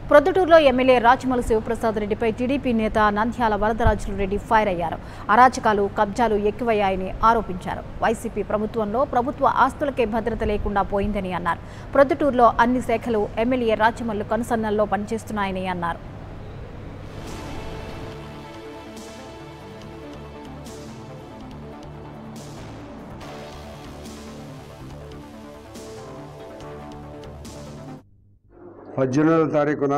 ప్రొద్దుటూరులో ఎమ్మెల్యే రాచమల్లు శివప్రసాద్ రెడ్డిపై టీడీపీ నేత నంద్యాల వరదరాజులు రెడ్డి ఫైర్ అయ్యారు అరాచకాలు కబ్జాలు ఎక్కువయ్యాయని ఆరోపించారు వైసీపీ ప్రభుత్వంలో ప్రభుత్వ ఆస్తులకే భద్రత లేకుండా పోయిందని అన్నారు ప్రొద్దుటూరులో అన్ని శాఖలు ఎమ్మెల్యే రాచమల్లు కనుసన్నల్లో పనిచేస్తున్నాయని అన్నారు పద్దెనిమిదవ తారీఖున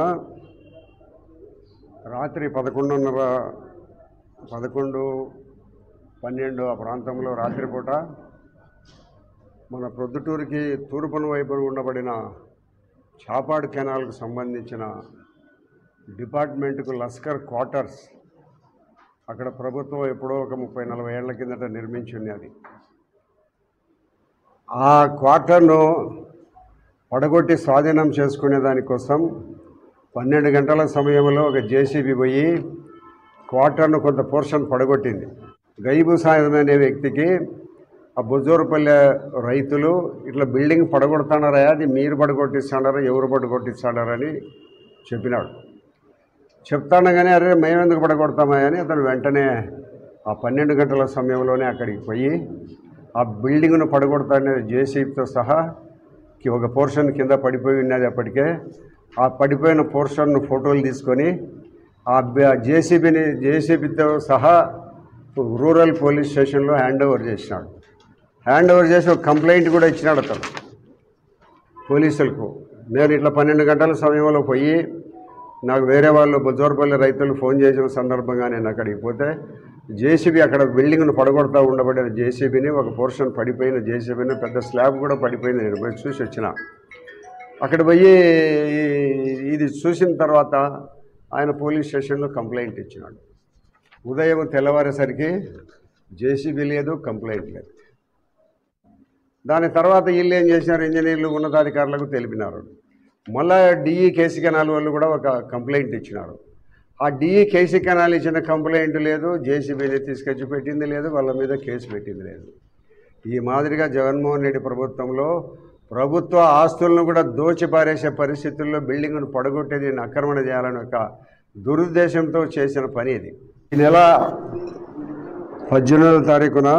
రాత్రి పదకొండున్నర పదకొండు పన్నెండు ఆ ప్రాంతంలో రాత్రిపూట మన ప్రొద్దుటూరుకి తూర్పున వైపున ఉండబడిన చాపాడు కెనాల్కు సంబంధించిన డిపార్ట్మెంట్కు లస్కర్ క్వార్టర్స్ అక్కడ ప్రభుత్వం ఎప్పుడో ఒక ముప్పై నలభై ఏళ్ల కిందట నిర్మించి ఉన్నది ఆ క్వార్టర్ను పడగొట్టి స్వాధీనం చేసుకునే దానికోసం పన్నెండు గంటల సమయంలో ఒక జేసీబీ పోయి క్వార్టర్ను కొంత పోర్షన్ పడగొట్టింది గైబు సాయం అనే వ్యక్తికి ఆ బుజూరుపల్లె రైతులు ఇట్లా బిల్డింగ్ పడగొడుతున్నారా అది మీరు పడగొట్టిస్తాడారా ఎవరు పడగొట్టిస్తాడారని చెప్పినాడు చెప్తానగానే అరే మేమెందుకు పడగొడతామా అని అతను వెంటనే ఆ పన్నెండు గంటల సమయంలోనే అక్కడికి పోయి ఆ బిల్డింగ్ను పడగొడతానే జేసీబీతో సహా కి ఒక పోర్షన్ కింద పడిపోయి ఉన్నది అప్పటికే ఆ పడిపోయిన పోర్షన్ను ఫోటోలు తీసుకొని ఆ జేసీబీని జేసీబీతో సహా రూరల్ పోలీస్ స్టేషన్లో హ్యాండ్ ఓవర్ చేసినాడు హ్యాండ్ ఓవర్ చేసి ఒక కంప్లైంట్ కూడా ఇచ్చినాడు అతను పోలీసులకు నేను ఇట్లా పన్నెండు గంటల సమయంలో పోయి నాకు వేరే వాళ్ళు బుజ్జోరపల్లి రైతులు ఫోన్ చేసిన సందర్భంగా నేను అక్కడికి పోతే జేసీబీ అక్కడ బిల్డింగ్ను పడగొడతా ఉండబడిన జేసీబీని ఒక పోర్షన్ పడిపోయిన జేసీబీని పెద్ద స్లాబ్ కూడా పడిపోయింది నేను పోయి చూసి వచ్చిన అక్కడ పోయి ఇది చూసిన తర్వాత ఆయన పోలీస్ స్టేషన్లో కంప్లైంట్ ఇచ్చినాడు ఉదయం తెల్లవారేసరికి జేసీబీ లేదు కంప్లైంట్ లేదు దాని తర్వాత వీళ్ళు ఏం చేసినారు ఇంజనీర్లు ఉన్నతాధికారులకు తెలిపినారు మళ్ళా డిఈ కేసీ కెనాల్ వాళ్ళు కూడా ఒక కంప్లైంట్ ఇచ్చినారు ఆ డిఈ కేసీ కెనాల్ ఇచ్చిన కంప్లైంట్ లేదు జేసీబీని తీసుకొచ్చి పెట్టింది లేదు వాళ్ళ మీద కేసు పెట్టింది లేదు ఈ మాదిరిగా జగన్మోహన్ రెడ్డి ప్రభుత్వంలో ప్రభుత్వ ఆస్తులను కూడా దోచిపారేసే పరిస్థితుల్లో బిల్డింగ్ను పడగొట్టేది ఆక్రమణ చేయాలని ఒక దురుద్దేశంతో చేసిన పని ఇది ఈ నెల పద్దెనిమిదవ తారీఖున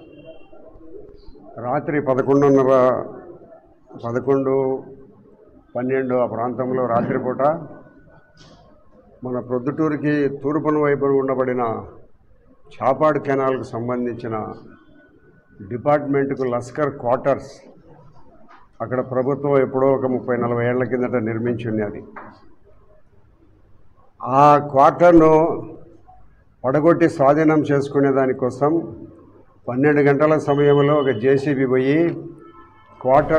రాత్రి పదకొండున్నర పదకొండు పన్నెండు ఆ ప్రాంతంలో రాత్రిపూట మన ప్రొద్దుటూరుకి తూర్పున వైపున ఉండబడిన చాపాడు కెనాల్కు సంబంధించిన డిపార్ట్మెంట్కు లస్కర్ క్వార్టర్స్ అక్కడ ప్రభుత్వం ఎప్పుడో ఒక ముప్పై నలభై ఏళ్ల కిందట నిర్మించి ఉన్నది ఆ క్వార్టర్ను పడగొట్టి స్వాధీనం చేసుకునే దానికోసం పన్నెండు గంటల సమయంలో ఒక జేసీబీ పోయి క్వార్టర్